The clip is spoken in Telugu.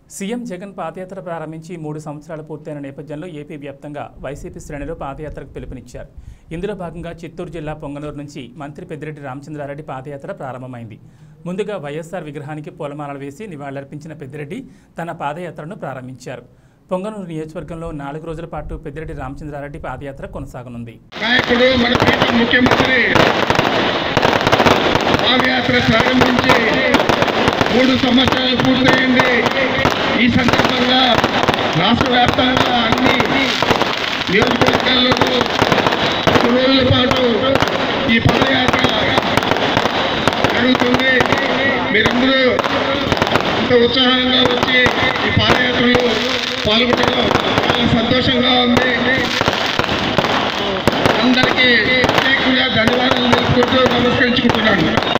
సీఎం జగన్ పాదయాత్ర ప్రారంభించి మూడు సంవత్సరాలు పూర్తయిన నేపథ్యంలో ఏపీ వ్యాప్తంగా వైసీపీ శ్రేణులు పాదయాత్రకు పిలుపునిచ్చారు ఇందులో భాగంగా చిత్తూరు జిల్లా పొంగనూరు నుంచి మంత్రి పెద్దిరెడ్డి రామచంద్రారెడ్డి పాదయాత్ర ప్రారంభమైంది ముందుగా వైఎస్ఆర్ విగ్రహానికి పూలమాలలు వేసి నివాళులర్పించిన పెద్దిరెడ్డి తన పాదయాత్రను ప్రారంభించారు పొంగనూరు నియోజకవర్గంలో నాలుగు రోజుల పాటు పెద్దిరెడ్డి రామచంద్రారెడ్డి పాదయాత్ర కొనసాగనుంది నాయకుడు మన ప్రీతం ముఖ్యమంత్రి పాదయాత్ర ప్రారంభించి మూడు సంవత్సరాలు పూర్తయింది ఈ సందర్భంగా రాష్ట్ర వ్యాప్తంగా అన్ని నియోజకవర్గాల్లోనూ మూడు రోజుల పాటు ఈ పాదయాత్ర జరుగుతుంది మీరందరూ ఇంత ఉత్సాహంగా వచ్చి ఈ పాదయాత్రలో పాల్గొనడం చాలా సంతోషంగా ఉంది అందరికీ ప్రత్యేకంగా ధన్యవాదాలు తెలుపుకుంటూ నమస్కరించుకుంటున్నాను